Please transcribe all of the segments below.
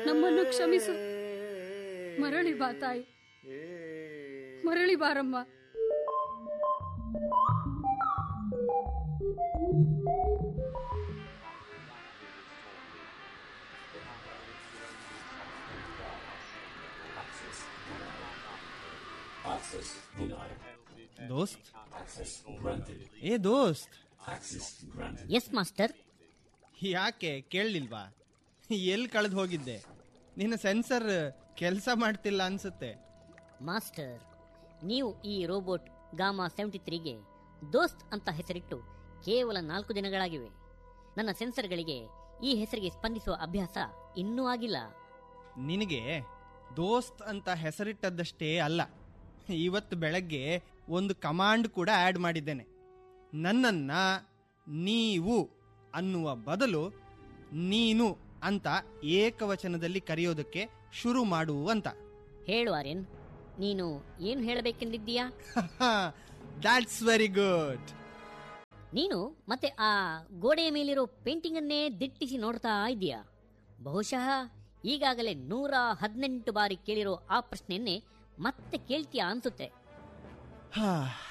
ನಮ್ಮನ್ನು ಕ್ಷಮಿಸು ಮರಳಿ ಬಾ ತಾಯಿ ಮರಳಿ ಬಾರಮ್ಮ ದೋಸ್ತ್ ಏ ದೋಸ್ತ್ ಎಸ್ ಮಾಸ್ಟರ್ ಯಾಕೆ ಕೇಳಲಿಲ್ವಾ ಎಲ್ಲಿ ಕಳೆದು ಹೋಗಿದ್ದೆ ನಿನ್ನ ಸೆನ್ಸರ್ ಕೆಲಸ ಮಾಡ್ತಿಲ್ಲ ಅನ್ಸುತ್ತೆ ಮಾಸ್ಟರ್ ನೀವು ಈ ರೋಬೋಟ್ ಗಾಮಾ ಸೆವೆಂಟಿ ತ್ರೀಗೆ ದೋಸ್ತ್ ಅಂತ ಹೆಸರಿಟ್ಟು ಕೇವಲ ನಾಲ್ಕು ದಿನಗಳಾಗಿವೆ ನನ್ನ ಸೆನ್ಸರ್ಗಳಿಗೆ ಈ ಹೆಸರಿಗೆ ಸ್ಪಂದಿಸುವ ಅಭ್ಯಾಸ ಇನ್ನೂ ಆಗಿಲ್ಲ ನಿನಗೆ ದೋಸ್ತ್ ಅಂತ ಹೆಸರಿಟ್ಟದ್ದಷ್ಟೇ ಅಲ್ಲ ಇವತ್ತು ಬೆಳಗ್ಗೆ ಒಂದು ಕಮಾಂಡ್ ಕೂಡ ಆಡ್ ಮಾಡಿದ್ದೇನೆ ನನ್ನನ್ನ ನೀವು ಅನ್ನುವ ಬದಲು ನೀನು ಅಂತ ಏಕವಚನದಲ್ಲಿ ಕರೆಯೋದಕ್ಕೆ ಶುರು ಮಾಡು ಅಂತ ಹೇಳು ಆರ್ಯನ್ ನೀನು ಏನು ಹೇಳಬೇಕೆಂದಿದ್ದೀಯಾ ದಾಟ್ಸ್ ವೆರಿ ಗುಡ್ ನೀನು ಮತ್ತೆ ಆ ಗೋಡೆಯ ಮೇಲಿರೋ ಪೇಂಟಿಂಗ್ ಅನ್ನೇ ದಿಟ್ಟಿಸಿ ನೋಡ್ತಾ ಇದ್ದೀಯಾ ಬಹುಶಃ ಈಗಾಗಲೇ ನೂರ ಹದಿನೆಂಟು ಬಾರಿ ಕೇಳಿರೋ ಆ ಪ್ರಶ್ನೆಯನ್ನೇ ಮತ್ತೆ ಕೇಳ್ತೀಯಾ ಅನ್ಸುತ್ತೆ ಹಾ.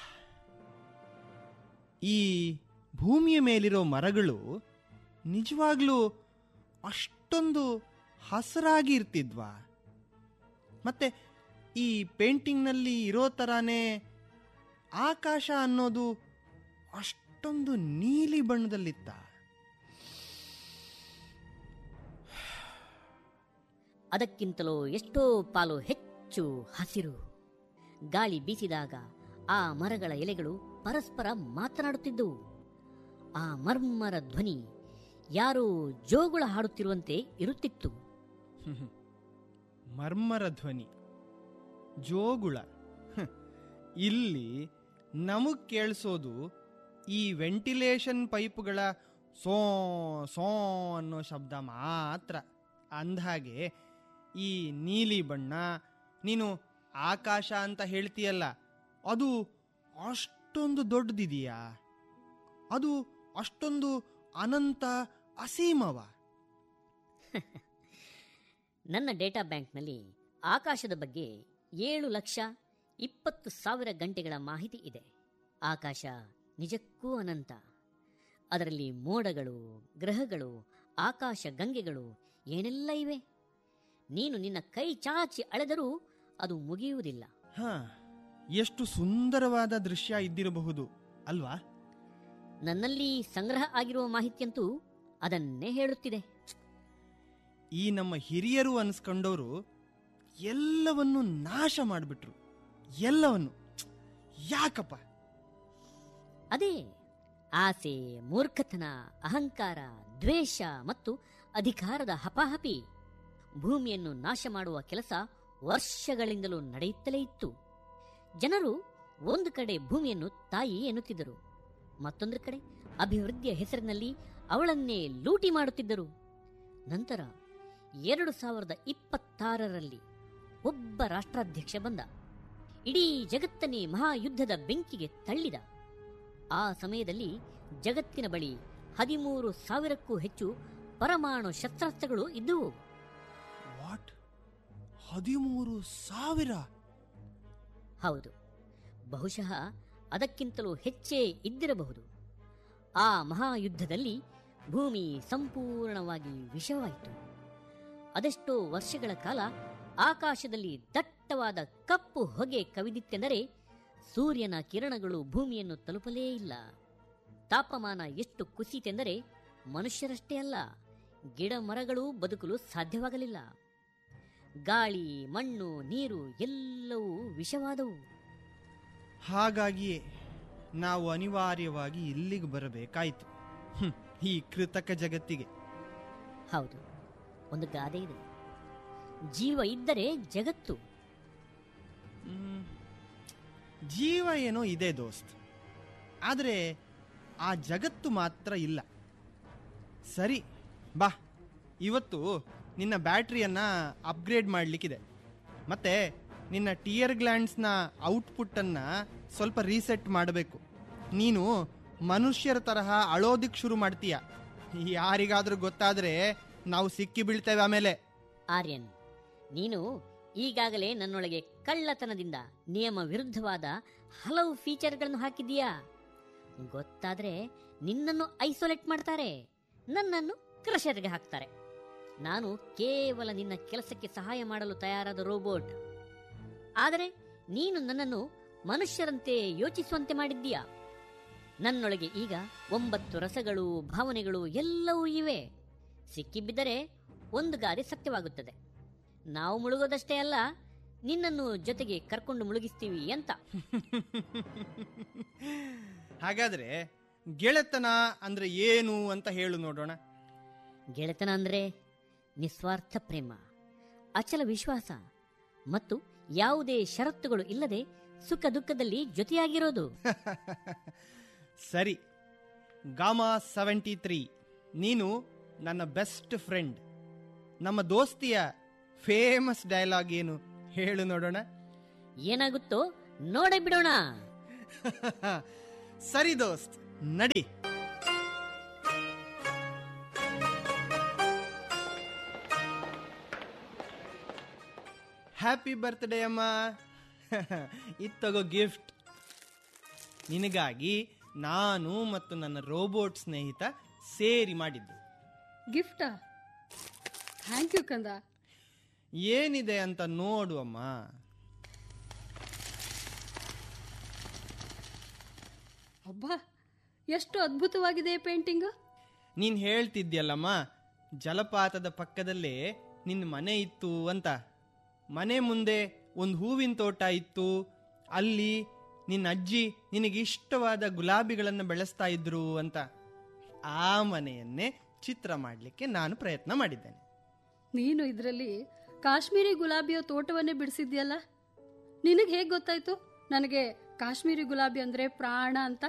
ಈ ಭೂಮಿಯ ಮೇಲಿರೋ ಮರಗಳು ನಿಜವಾಗ್ಲೂ ಅಷ್ಟೊಂದು ಹಸರಾಗಿ ಇರ್ತಿದ್ವಾ ಮತ್ತೆ ಈ ಪೇಂಟಿಂಗ್ನಲ್ಲಿ ಇರೋ ಥರಾನೇ ಆಕಾಶ ಅನ್ನೋದು ಅಷ್ಟೊಂದು ನೀಲಿ ಬಣ್ಣದಲ್ಲಿತ್ತ ಅದಕ್ಕಿಂತಲೂ ಎಷ್ಟೋ ಪಾಲು ಹೆಚ್ಚು ಹಸಿರು ಗಾಳಿ ಬೀಸಿದಾಗ ಆ ಮರಗಳ ಎಲೆಗಳು ಪರಸ್ಪರ ಮಾತನಾಡುತ್ತಿದ್ದವು ಆ ಮರ್ಮರ ಧ್ವನಿ ಯಾರೋ ಜೋಗುಳ ಹಾಡುತ್ತಿರುವಂತೆ ಇರುತ್ತಿತ್ತು ಮರ್ಮರ ಧ್ವನಿ ಜೋಗುಳ ಹ್, ಇಲ್ಲಿ ನಮಗ್ ಕೇಳಿಸೋದು ಈ ವೆಂಟಿಲೇಷನ್ ಪೈಪ್ಗಳ ಸೋ ಸೋ ಅನ್ನೋ ಶಬ್ದ ಮಾತ್ರ ಅಂದಹಾಗೆ ಈ ನೀಲಿ ಬಣ್ಣ ನೀನು ಆಕಾಶ ಅಂತ ಹೇಳ್ತೀಯಲ್ಲ ಅದು ಅಷ್ಟೊಂದು ದೊಡ್ಡದಿದೆಯಾ ಅದು ಅಷ್ಟೊಂದು ಅನಂತ ಅಸೀಮವ ನನ್ನ ಡೇಟಾ ಬ್ಯಾಂಕ್ನಲ್ಲಿ ಆಕಾಶದ ಬಗ್ಗೆ ಏಳು ಲಕ್ಷ ಇಪ್ಪತ್ತು ಸಾವಿರ ಗಂಟೆಗಳ ಮಾಹಿತಿ ಇದೆ ಆಕಾಶ ನಿಜಕ್ಕೂ ಅನಂತ ಅದರಲ್ಲಿ ಮೋಡಗಳು ಗ್ರಹಗಳು ಆಕಾಶ ಗಂಗೆಗಳು ಏನೆಲ್ಲ ಇವೆ ನೀನು ನಿನ್ನ ಕೈ ಚಾಚಿ ಅಳೆದರೂ ಅದು ಮುಗಿಯುವುದಿಲ್ಲ ಹಾ ಎಷ್ಟು ಸುಂದರವಾದ ದೃಶ್ಯ ಇದ್ದಿರಬಹುದು ಅಲ್ವಾ ನನ್ನಲ್ಲಿ ಸಂಗ್ರಹ ಆಗಿರುವ ಮಾಹಿತಿಯಂತೂ ಅದನ್ನೇ ಹೇಳುತ್ತಿದೆ ಈ ನಮ್ಮ ಹಿರಿಯರು ಅನ್ಸ್ಕೊಂಡವರು ಎಲ್ಲವನ್ನು ನಾಶ ಮಾಡಿಬಿಟ್ರು ಎಲ್ಲವನ್ನು ಛ್, ಯಾಕಪ್ಪ ಅದೇ ಆಸೆ ಮೂರ್ಖತನ ಅಹಂಕಾರ ದ್ವೇಷ ಮತ್ತು ಅಧಿಕಾರದ ಹಪಾಹಪಿ ಭೂಮಿಯನ್ನು ನಾಶ ಮಾಡುವ ಕೆಲಸ ವರ್ಷಗಳಿಂದಲೂ ನಡೆಯುತ್ತಲೇ ಇತ್ತು ಜನರು ಒಂದು ಕಡೆ ಭೂಮಿಯನ್ನು ತಾಯಿ ಎನ್ನುತ್ತಿದ್ದರು ಮತ್ತೊಂದು ಕಡೆ ಅಭಿವೃದ್ಧಿಯ ಹೆಸರಿನಲ್ಲಿ ಅವಳನ್ನೇ ಲೂಟಿ ಮಾಡುತ್ತಿದ್ದರು ನಂತರ ಎರಡು ಸಾವಿರದ ಇಪ್ಪತ್ತಾರರಲ್ಲಿ ಒಬ್ಬ ರಾಷ್ಟ್ರಾಧ್ಯಕ್ಷ ಬಂದ ಇಡೀ ಜಗತ್ತನ್ನೇ ಮಹಾಯುದ್ಧದ ಬೆಂಕಿಗೆ ತಳ್ಳಿದ ಆ ಸಮಯದಲ್ಲಿ ಜಗತ್ತಿನ ಬಳಿ ಹದಿಮೂರು ಸಾವಿರಕ್ಕೂ ಹೆಚ್ಚು ಪರಮಾಣು ಶಸ್ತ್ರಾಸ್ತ್ರಗಳು ಇದ್ದುವು ವಾಟ್ ಹದಿಮೂರು ಸಾವಿರ ಹೌದು ಬಹುಶಃ ಅದಕ್ಕಿಂತಲೂ ಹೆಚ್ಚೇ ಇದ್ದಿರಬಹುದು ಆ ಮಹಾಯುದ್ಧದಲ್ಲಿ ಭೂಮಿ ಸಂಪೂರ್ಣವಾಗಿ ವಿಷವಾಯಿತು ಅದೆಷ್ಟೋ ವರ್ಷಗಳ ಕಾಲ ಆಕಾಶದಲ್ಲಿ ದಟ್ಟವಾದ ಕಪ್ಪು ಹೊಗೆ ಕವಿದಿತ್ತೆಂದರೆ ಸೂರ್ಯನ ಕಿರಣಗಳು ಭೂಮಿಯನ್ನು ತಲುಪಲೇ ಇಲ್ಲ ತಾಪಮಾನ ಎಷ್ಟು ಕುಸಿತೆಂದರೆ ಮನುಷ್ಯರಷ್ಟೇ ಅಲ್ಲ ಗಿಡ ಮರಗಳೂ ಬದುಕಲು ಸಾಧ್ಯವಾಗಲಿಲ್ಲ ಗಾಳಿ ಮಣ್ಣು ನೀರು ಎಲ್ಲವೂ ವಿಷವಾದವು ಹಾಗಾಗಿಯೇ ನಾವು ಅನಿವಾರ್ಯವಾಗಿ ಇಲ್ಲಿಗೆ ಬರಬೇಕಾಯಿತು ಹ್ಮ್, ಈ ಕೃತಕ ಜಗತ್ತಿಗೆ ಹೌದು ಒಂದು ಗಾದೆ ಇದೆ ಜೀವ ಇದ್ದರೆ ಜಗತ್ತು ಮ್, ಜೀವ ಏನೋ ಇದೆ ದೋಸ್ತ್ ಆದರೆ ಆ ಜಗತ್ತು ಮಾತ್ರ ಇಲ್ಲ ಸರಿ ಬಾ ಇವತ್ತು ನಿನ್ನ ಬ್ಯಾಟ್ರಿಯನ್ನ ಅಪ್ಗ್ರೇಡ್ ಮಾಡಲಿಕ್ಕಿದೆ ಮತ್ತೆ ನಿನ್ನ ಟಿಯರ್ ಗ್ಲ್ಯಾಂಡ್ಸ್ನ ಔಟ್ಪುಟ್ಟನ್ನು ಸ್ವಲ್ಪ ರೀಸೆಟ್ ಮಾಡಬೇಕು ನೀನು ಮನುಷ್ಯರ ತರಹ ಅಳೋದಿಕ್ ಶುರು ಮಾಡ್ತೀಯ ಯಾರಿಗಾದ್ರೂ ಗೊತ್ತಾದ್ರೆ ನಾವು ಸಿಕ್ಕಿ ಬೀಳ್ತೇವೆ ಆಮೇಲೆ ಆರ್ಯನ್ ನೀನು ಈಗಾಗಲೇ ನನ್ನೊಳಗೆ ಕಳ್ಳತನದಿಂದ ನಿಯಮ ವಿರುದ್ಧವಾದ ಹಲವು ಫೀಚರ್ಗಳನ್ನು ಹಾಕಿದ್ದೀಯಾ ಗೊತ್ತಾದ್ರೆ ನಿನ್ನನ್ನು ಐಸೋಲೇಟ್ ಮಾಡ್ತಾರೆ ನನ್ನನ್ನು ಕ್ರಷರ್ಗೆ ಹಾಕ್ತಾರೆ ನಾನು ಕೇವಲ ನಿನ್ನ ಕೆಲಸಕ್ಕೆ ಸಹಾಯ ಮಾಡಲು ತಯಾರಾದ ರೋಬೋಟ್ ಆದರೆ ನೀನು ನನ್ನನ್ನು ಮನುಷ್ಯರಂತೆ ಯೋಚಿಸುವಂತೆ ಮಾಡಿದ್ದೀಯಾ ನನ್ನೊಳಗೆ ಈಗ ಒಂಬತ್ತು ರಸಗಳು ಭಾವನೆಗಳು ಎಲ್ಲವೂ ಇವೆ ಸಿಕ್ಕಿಬಿದ್ದರೆ ಒಂದು ಗಾದೆ ಸತ್ಯವಾಗುತ್ತದೆ ನಾವು ಮುಳುಗೋದಷ್ಟೇ ಅಲ್ಲ ನಿನ್ನನ್ನು ಜೊತೆಗೆ ಕರ್ಕೊಂಡು ಮುಳುಗಿಸ್ತೀವಿ ಅಂತ ಹಾಗಾದ್ರೆ ಗೆಳೆತನ ಅಂದ್ರೆ ಏನು ಅಂತ ಹೇಳು ನೋಡೋಣ ಗೆಳೆತನ ಅಂದ್ರೆ ನಿಸ್ವಾರ್ಥ ಪ್ರೇಮ ಅಚಲ ವಿಶ್ವಾಸ ಮತ್ತು ಯಾವುದೇ ಷರತ್ತುಗಳು ಇಲ್ಲದೆ ಸುಖ ದುಃಖದಲ್ಲಿ ಜೊತೆಯಾಗಿರೋದು ಸರಿ ಗಾಮಾ ಸೆವೆಂಟಿ ತ್ರೀ ನೀನು ನನ್ನ ಬೆಸ್ಟ್ ಫ್ರೆಂಡ್ ನಮ್ಮ ದೋಸ್ತಿಯ ಫೇಮಸ್ ಡೈಲಾಗ್ ಏನು ಹೇಳು ನೋಡೋಣ ಏನಾಗುತ್ತೋ ನೋಡೇ ಬಿಡೋಣ ಸರಿ ದೋಸ್ತ್ ನಡಿ ಹ್ಯಾಪಿ ಬರ್ತ್ಡೇ ಅಮ್ಮ ಇದು ತಗೋ ಗಿಫ್ಟ್ ನಿನಗಾಗಿ ನಾನು ಮತ್ತು ನನ್ನ ರೋಬೋಟ್ ಸ್ನೇಹಿತ ಸೇರಿ ಮಾಡಿದ್ದು ಗಿಫ್ಟಾ ಥ್ಯಾಂಕ್ ಯು ಕಂದ ಏನಿದೆ ಅಂತ ನೋಡು ಅಮ್ಮ ಅಬ್ಬಾ ಎಷ್ಟು ಅದ್ಭುತವಾಗಿದೆ ಪೇಂಟಿಂಗ್ ನೀನ್ ಹೇಳ್ತಿದ್ಯಲ್ಲಮ್ಮ ಜಲಪಾತದ ಪಕ್ಕದಲ್ಲೇ ನಿನ್ನ ಮನೆ ಇತ್ತು ಅಂತ ಮನೆ ಮುಂದೆ ಒಂದು ಹೂವಿನ ತೋಟ ಇತ್ತು ಅಲ್ಲಿ ನಿನ್ನ ಅಜ್ಜಿ ನಿನಗೆ ಇಷ್ಟವಾದ ಗುಲಾಬಿಗಳನ್ನು ಬೆಳೆಸ್ತಾ ಇದ್ರು ಅಂತ ಆ ಮನೆಯನ್ನೇ ಚಿತ್ರ ಮಾಡಲಿಕ್ಕೆ ನಾನು ಪ್ರಯತ್ನ ಮಾಡಿದ್ದೇನೆ ನೀನು ಇದರಲ್ಲಿ ಕಾಶ್ಮೀರಿ ಗುಲಾಬಿಯ ತೋಟವನ್ನೇ ಬಿಡಿಸಿದ್ಯಲ್ಲ ನಿನಗೆ ಹೇಗೆ ಗೊತ್ತಾಯ್ತು ನನಗೆ ಕಾಶ್ಮೀರಿ ಗುಲಾಬಿ ಅಂದ್ರೆ ಪ್ರಾಣ ಅಂತ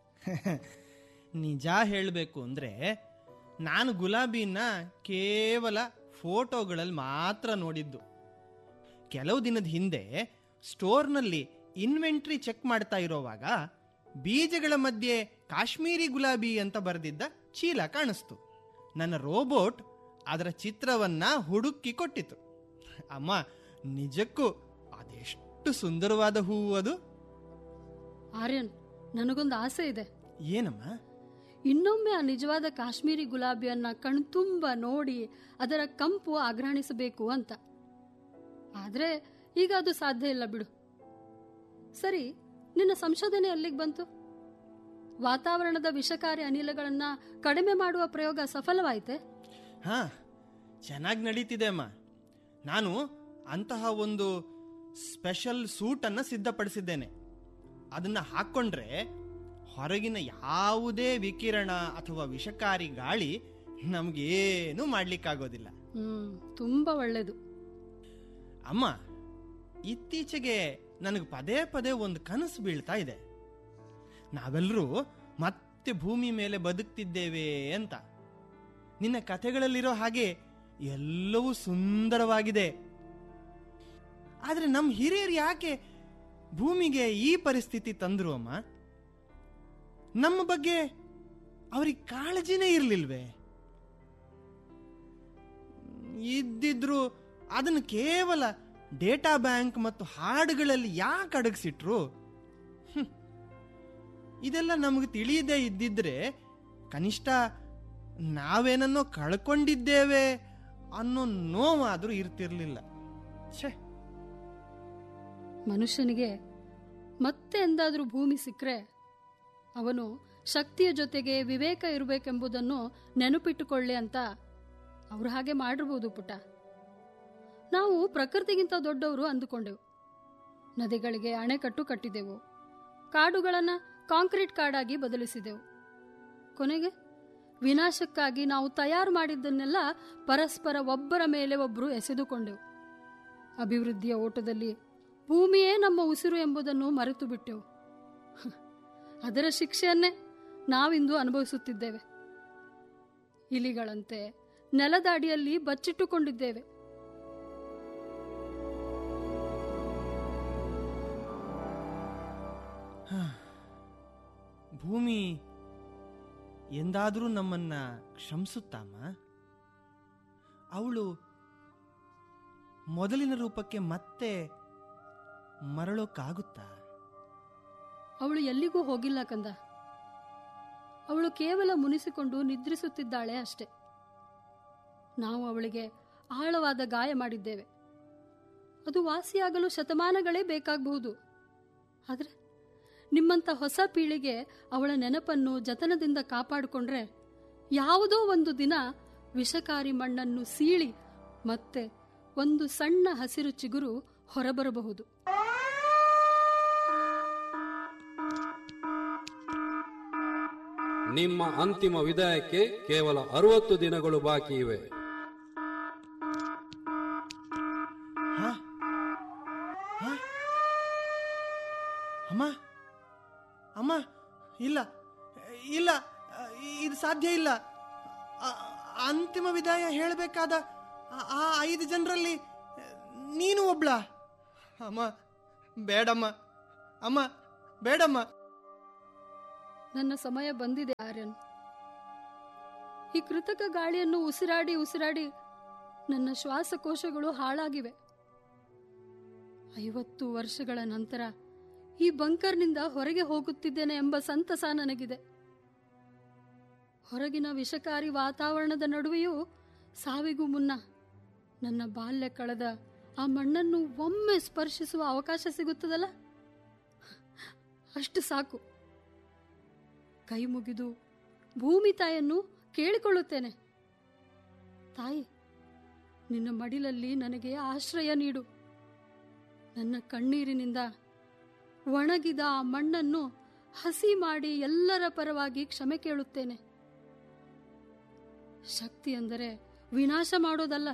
ನಿಜ ಹೇಳಬೇಕು ಅಂದರೆ ನಾನು ಗುಲಾಬಿನ ಕೇವಲ ಫೋಟೋಗಳಲ್ಲಿ ಮಾತ್ರ ನೋಡಿದ್ದು ಕೆಲವು ದಿನದ ಹಿಂದೆ ಸ್ಟೋರ್ನಲ್ಲಿ ಇನ್ವೆಂಟ್ರಿ ಚೆಕ್ ಮಾಡ್ತಾ ಇರೋವಾಗ ಬೀಜಗಳ ಮಧ್ಯೆ ಕಾಶ್ಮೀರಿ ಗುಲಾಬಿ ಅಂತ ಬರೆದಿದ್ದ ಚೀಲ ಕಾಣಿಸ್ತು ನನ್ನ ರೋಬೋಟ್ ಅದರ ಚಿತ್ರವನ್ನ ಹುಡುಕಿ ಕೊಟ್ಟಿತು ಅಮ್ಮ ನಿಜಕ್ಕೂ ಅದೆಷ್ಟು ಸುಂದರವಾದ ಹೂವು ಅದು ಆರ್ಯನ್ ನನಗೊಂದು ಆಸೆ ಇದೆ ಏನಮ್ಮ ಇನ್ನೊಮ್ಮೆ ಆ ನಿಜವಾದ ಕಾಶ್ಮೀರಿ ಗುಲಾಬಿಯನ್ನ ಕಣ್ತುಂಬ ನೋಡಿ ಅದರ ಕಂಪು ಆಗ್ರಹಣಿಸಬೇಕು ಅಂತ ಆದ್ರೆ ಈಗ ಅದು ಸಾಧ್ಯ ಇಲ್ಲ ಬಿಡು ಸರಿ ನಿನ್ನ ಸಂಶೋಧನೆ ಎಲ್ಲಿಗೆ ಬಂತು ವಾತಾವರಣದ ವಿಷಕಾರಿ ಅನಿಲಗಳನ್ನ ಕಡಿಮೆ ಮಾಡುವ ಪ್ರಯೋಗ ಸಫಲವಾಯಿತೆ ಹಾ ಚೆನ್ನಾಗಿ ನಡೀತಿದೆ ಅಮ್ಮ ನಾನು ಅಂತಹ ಒಂದು ಸ್ಪೆಷಲ್ ಸೂಟನ್ನು ಸಿದ್ಧಪಡಿಸಿದ್ದೇನೆ ಅದನ್ನು ಹಾಕ್ಕೊಂಡ್ರೆ ಹೊರಗಿನ ಯಾವುದೇ ವಿಕಿರಣ ಅಥವಾ ವಿಷಕಾರಿ ಗಾಳಿ ನಮಗೇನು ಮಾಡ್ಲಿಕ್ಕಾಗೋದಿಲ್ಲ ಹ್ಮ್ ತುಂಬಾ ಒಳ್ಳೇದು ಅಮ್ಮ ಇತ್ತೀಚೆಗೆ ನನಗೆ ಪದೇ ಪದೇ ಒಂದು ಕನಸು ಬೀಳ್ತಾ ಇದೆ ನಾವೆಲ್ಲರೂ ಮತ್ತೆ ಭೂಮಿ ಮೇಲೆ ಬದುಕ್ತಿದ್ದೇವೆ ಅಂತ ನಿನ್ನ ಕಥೆಗಳಲ್ಲಿರೋ ಹಾಗೆ ಎಲ್ಲವೂ ಸುಂದರವಾಗಿದೆ ಆದ್ರೆ ನಮ್ಮ ಹಿರಿಯರು ಯಾಕೆ ಭೂಮಿಗೆ ಈ ಪರಿಸ್ಥಿತಿ ತಂದ್ರು ಅಮ್ಮ ನಮ್ಮ ಬಗ್ಗೆ ಅವ್ರಿಗೆ ಕಾಳಜಿನೇ ಇರ್ಲಿಲ್ವೇ ಇದ್ದಿದ್ರು ಅದನ್ನು ಕೇವಲ ಡೇಟಾ ಬ್ಯಾಂಕ್ ಮತ್ತು ಹಾಡುಗಳಲ್ಲಿ ಯಾಕೆ ಅಡಗಿಸಿಟ್ರು ಹ್ಮ್. ಇದೆಲ್ಲ ನಮಗೆ ತಿಳಿಯದೇ ಇದ್ದಿದ್ರೆ ಕನಿಷ್ಠ ನಾವೇನನ್ನೋ ಕಳ್ಕೊಂಡಿದ್ದೇವೆ ಅನ್ನೋ ನೋವಾದ್ರೂ ಇರ್ತಿರ್ಲಿಲ್ಲ ಛೇ ಮನುಷ್ಯನಿಗೆ ಮತ್ತೆ ಎಂದಾದ್ರೂ ಭೂಮಿ ಸಿಕ್ಕರೆ ಅವನು ಶಕ್ತಿಯ ಜೊತೆಗೆ ವಿವೇಕ ಇರಬೇಕೆಂಬುದನ್ನು ನೆನಪಿಟ್ಟುಕೊಳ್ಳಿ ಅಂತ ಅವ್ರು ಹಾಗೆ ಮಾಡಿರ್ಬೋದು ಪುಟ ನಾವು ಪ್ರಕೃತಿಗಿಂತ ದೊಡ್ಡವರು ಅಂದುಕೊಂಡೆವು ನದಿಗಳಿಗೆ ಅಣೆಕಟ್ಟು ಕಟ್ಟಿದೆವು ಕಾಡುಗಳನ್ನು ಕಾಂಕ್ರೀಟ್ ಕಾಡಾಗಿ ಬದಲಿಸಿದೆವು ಕೊನೆಗೆ ವಿನಾಶಕ್ಕಾಗಿ ನಾವು ತಯಾರು ಮಾಡಿದ್ದನ್ನೆಲ್ಲ ಪರಸ್ಪರ ಒಬ್ಬರ ಮೇಲೆ ಒಬ್ಬರು ಎಸೆದುಕೊಂಡೆವು ಅಭಿವೃದ್ಧಿಯ ಓಟದಲ್ಲಿ ಭೂಮಿಯೇ ನಮ್ಮ ಉಸಿರು ಎಂಬುದನ್ನು ಮರೆತು ಬಿಟ್ಟೆವು ಅದರ ಶಿಕ್ಷೆಯನ್ನೇ ನಾವಿಂದು ಅನುಭವಿಸುತ್ತಿದ್ದೇವೆ ಇಲಿಗಳಂತೆ ನೆಲದ ಅಡಿಯಲ್ಲಿ ಬಚ್ಚಿಟ್ಟುಕೊಂಡಿದ್ದೇವೆ ಭೂಮಿ ಎಂದಾದರೂ ನಮ್ಮನ್ನ ಕ್ಷಮಿಸುತ್ತಾಮ ಅವಳು ಮೊದಲಿನ ರೂಪಕ್ಕೆ ಮತ್ತೆ ಮರಳೋಕ್ಕಾಗುತ್ತಾ ಅವಳು ಎಲ್ಲಿಗೂ ಹೋಗಿಲ್ಲ ಕಂದ ಅವಳು ಕೇವಲ ಮುನಿಸಿಕೊಂಡು ನಿದ್ರಿಸುತ್ತಿದ್ದಾಳೆ ಅಷ್ಟೆ ನಾವು ಅವಳಿಗೆ ಆಳವಾದ ಗಾಯ ಮಾಡಿದ್ದೇವೆ ಅದು ವಾಸಿಯಾಗಲು ಶತಮಾನಗಳೇ ಬೇಕಾಗಬಹುದು ಆದರೆ ನಿಮ್ಮಂಥ ಹೊಸ ಪೀಳಿಗೆ ಅವಳ ನೆನಪನ್ನು ಜತನದಿಂದ ಕಾಪಾಡಿಕೊಂಡ್ರೆ ಯಾವುದೋ ಒಂದು ದಿನ ವಿಷಕಾರಿ ಮಣ್ಣನ್ನು ಸೀಳಿ ಮತ್ತೆ ಒಂದು ಸಣ್ಣ ಹಸಿರು ಚಿಗುರು ಹೊರಬರಬಹುದು ನಿಮ್ಮ ಅಂತಿಮ ವಿದಾಯಕ್ಕೆ ಕೇವಲ ಅರವತ್ತು ದಿನಗಳು ಬಾಕಿ ಇವೆ ಹ? ಹ? ಅಮ್ಮ ಅಮ್ಮ ಇಲ್ಲ ಇಲ್ಲ ಇದು ಸಾಧ್ಯ ಇಲ್ಲ ಅ- ಅಂತಿಮ ವಿದಾಯ ಹೇಳಬೇಕಾದ ಆ ಐದು ಜನರಲ್ಲಿ ನೀನು ಒಬ್ಳ ಅಮ್ಮ ಬೇಡಮ್ಮ ಅಮ್ಮ ಬೇಡಮ್ಮ ನನ್ನ ಸಮಯ ಬಂದಿದೆ ಆರ್ಯನ್ ಈ ಕೃತಕ ಗಾಳಿಯನ್ನು ಉಸಿರಾಡಿ ಉಸಿರಾಡಿ ನನ್ನ ಶ್ವಾಸಕೋಶಗಳು ಹಾಳಾಗಿವೆ ಐವತ್ತು ವರ್ಷಗಳ ನಂತರ ಈ ಬಂಕರ್ನಿಂದ ಹೊರಗೆ ಹೋಗುತ್ತಿದ್ದೇನೆ ಎಂಬ ಸಂತಸ ನನಗಿದೆ ಹೊರಗಿನ ವಿಷಕಾರಿ ವಾತಾವರಣದ ನಡುವೆಯೂ ಸಾವಿಗೂ ಮುನ್ನ ನನ್ನ ಬಾಲ್ಯ ಕಳೆದ ಆ ಮಣ್ಣನ್ನು ಒಮ್ಮೆ ಸ್ಪರ್ಶಿಸುವ ಅವಕಾಶ ಸಿಗುತ್ತದಲ್ಲ ಅಷ್ಟು ಸಾಕು ಕೈ ಮುಗಿದು ಭೂಮಿ ತಾಯನ್ನು ಕೇಳಿಕೊಳ್ಳುತ್ತೇನೆ ತಾಯಿ ನಿನ್ನ ಮಡಿಲಲ್ಲಿ ನನಗೆ ಆಶ್ರಯ ನೀಡು ನನ್ನ ಕಣ್ಣೀರಿನಿಂದ ಒಣಗಿದ ಆ ಮಣ್ಣನ್ನು ಹಸಿ ಮಾಡಿ ಎಲ್ಲರ ಪರವಾಗಿ ಕ್ಷಮೆ ಕೇಳುತ್ತೇನೆ ಶಕ್ತಿ ಅಂದರೆ ವಿನಾಶ ಮಾಡೋದಲ್ಲ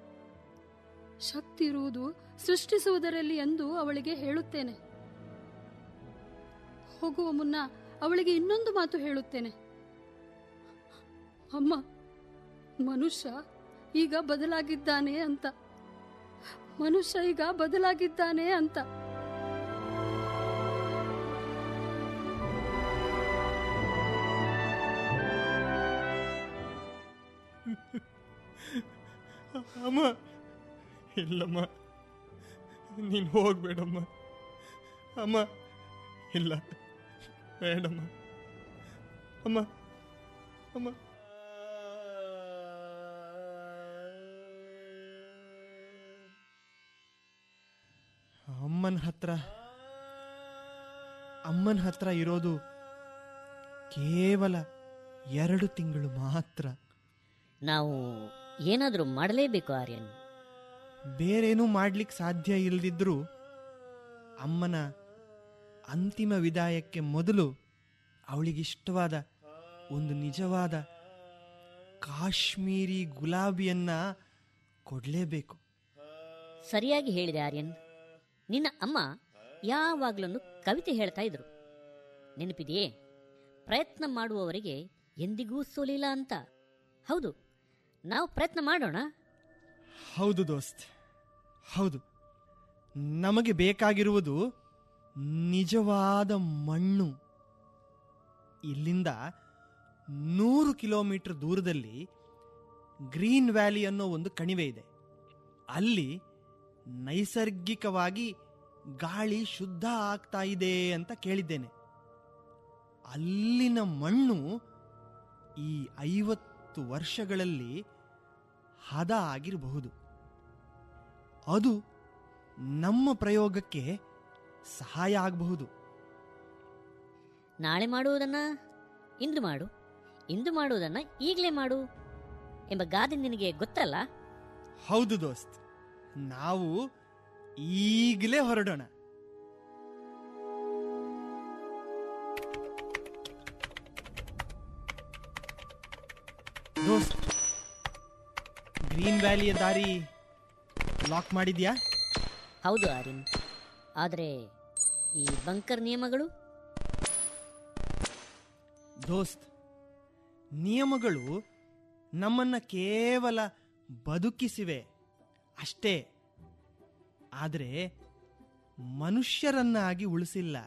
ಶಕ್ತಿ ಇರುವುದು ಸೃಷ್ಟಿಸುವುದರಲ್ಲಿ ಎಂದು ಅವಳಿಗೆ ಹೇಳುತ್ತೇನೆ ಹೋಗುವ ಮುನ್ನ ಅವಳಿಗೆ ಇನ್ನೊಂದು ಮಾತು ಹೇಳುತ್ತೇನೆ ಅಮ್ಮ ಮನುಷ್ಯ ಈಗ ಬದಲಾಗಿದ್ದಾನೆ ಅಂತ ಮನುಷ್ಯ ಈಗ ಬದಲಾಗಿದ್ದಾನೆ ಅಂತ ಅಮ್ಮ ಇಲ್ಲಮ್ಮ ನೀನು ಹೋಗ್ಬೇಡಮ್ಮ ಅಮ್ಮ ಇಲ್ಲ ಬೇಡಮ್ಮ ಅಮ್ಮ ಅಮ್ಮ ಅಮ್ಮನ ಹತ್ರ ಅಮ್ಮನ ಹತ್ರ ಇರೋದು ಕೇವಲ ಎರಡು ತಿಂಗಳು ಮಾತ್ರ ನಾವು ಏನಾದರೂ ಮಾಡಲೇಬೇಕು ಆರ್ಯನ್ ಬೇರೇನೂ ಮಾಡ್ಲಿಕ್ಕೆ ಸಾಧ್ಯ ಇಲ್ಲದಿದ್ರೂ ಅಮ್ಮನ ಅಂತಿಮ ವಿದಾಯಕ್ಕೆ ಮೊದಲು ಅವಳಿಗಿಷ್ಟವಾದ ಒಂದು ನಿಜವಾದ ಕಾಶ್ಮೀರಿ ಗುಲಾಬಿಯನ್ನ ಕೊಡಲೇಬೇಕು ಸರಿಯಾಗಿ ಹೇಳಿದೆ ಆರ್ಯನ್ ನಿನ್ನ ಅಮ್ಮ ಯಾವಾಗಲೂ ಕವಿತೆ ಹೇಳ್ತಾ ಇದ್ರು ನೆನಪಿದೆಯೇ ಪ್ರಯತ್ನ ಮಾಡುವವರಿಗೆ ಎಂದಿಗೂ ಸೋಲಿಲ್ಲ ಅಂತ ಹೌದು ನಾವು ಪ್ರಯತ್ನ ಮಾಡೋಣ ಹೌದು ದೋಸ್ತ್ ಹೌದು ನಮಗೆ ಬೇಕಾಗಿರುವುದು ನಿಜವಾದ ಮಣ್ಣು ಇಲ್ಲಿಂದ ನೂರು ಕಿಲೋಮೀಟರ್ ದೂರದಲ್ಲಿ ಗ್ರೀನ್ ವ್ಯಾಲಿ ಅನ್ನೋ ಒಂದು ಕಣಿವೆ ಇದೆ ಅಲ್ಲಿ ನೈಸರ್ಗಿಕವಾಗಿ ಗಾಳಿ ಶುದ್ಧ ಆಗ್ತಾ ಇದೆ ಅಂತ ಕೇಳಿದ್ದೇನೆ ಅಲ್ಲಿನ ಮಣ್ಣು ಈ ಐವತ್ತು ವರ್ಷಗಳಲ್ಲಿ ಹದ ಆಗಿರಬಹುದು ಅದು ನಮ್ಮ ಪ್ರಯೋಗಕ್ಕೆ ಸಹಾಯ ಆಗಬಹುದು ನಾಳೆ ಮಾಡುವುದನ್ನ ಇಂದು ಮಾಡು ಇಂದು ಮಾಡುವುದನ್ನ ಈಗಲೇ ಮಾಡು ಎಂಬ ಗಾದೆ ನಿನಗೆ ಗೊತ್ತಲ್ಲ ಹೌದು ದೋಸ್ತ್ ನಾವು ಈಗಲೇ ಹೊರಡೋಣ ದೋಸ್ತ್ ಗ್ರೀನ್ ವ್ಯಾಲಿಯ ದಾರಿ ಲಾಕ್ ಮಾಡಿದ್ಯಾ ಹೌದು ಆರ್ಯನ್ ಆದರೆ ಈ ಬಂಕರ್ ನಿಯಮಗಳು ದೋಸ್ತ್ ನಿಯಮಗಳು ನಮ್ಮನ್ನ ಕೇವಲ ಬದುಕಿಸಿವೆ ಅಷ್ಟೇ ಆದರೆ ಮನುಷ್ಯರನ್ನಾಗಿ ಉಳಿಸಿಲ್ಲ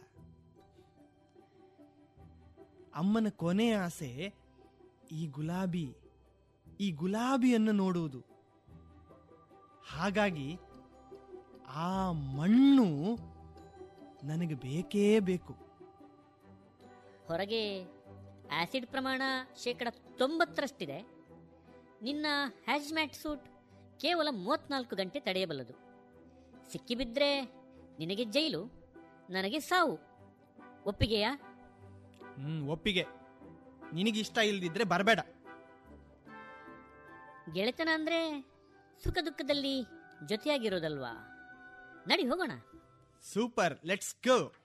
ಅಮ್ಮನ ಕೊನೆಯ ಆಸೆ ಈ ಗುಲಾಬಿ ಈ ಗುಲಾಬಿಯನ್ನು ನೋಡುವುದು ಹಾಗಾಗಿ ಆ ಮಣ್ಣು ನನಗೆ ಬೇಕೇ ಬೇಕು ಹೊರಗೆ ಆಸಿಡ್ ಪ್ರಮಾಣ ಶೇಕಡ ತೊಂಬತ್ತರಷ್ಟಿದೆ ನಿನ್ನ ಹ್ಯಾಜ್ಮ್ಯಾಟ್ ಸೂಟ್ ಕೇವಲ ಮೂವತ್ನಾಲ್ಕು ಗಂಟೆ ತಡೆಯಬಲ್ಲದು ಸಿಕ್ಕಿಬಿದ್ರೆ ನಿನಗೆ ಜೈಲು ನನಗೆ ಸಾವು ಒಪ್ಪಿಗೆಯಾ ಹ್ಮ್ ಒಪ್ಪಿಗೆ ನಿನಗಿಷ್ಟ ಇಲ್ದಿದ್ರೆ ಬರಬೇಡ ಗೆಳೆತನ ಅಂದ್ರೆ ಸುಖ ದುಃಖದಲ್ಲಿ ಜೊತೆಯಾಗಿರೋದಲ್ವಾ ನಡಿ ಹೋಗೋಣ ಸೂಪರ್ ಲೆಟ್ಸ್ ಗೋ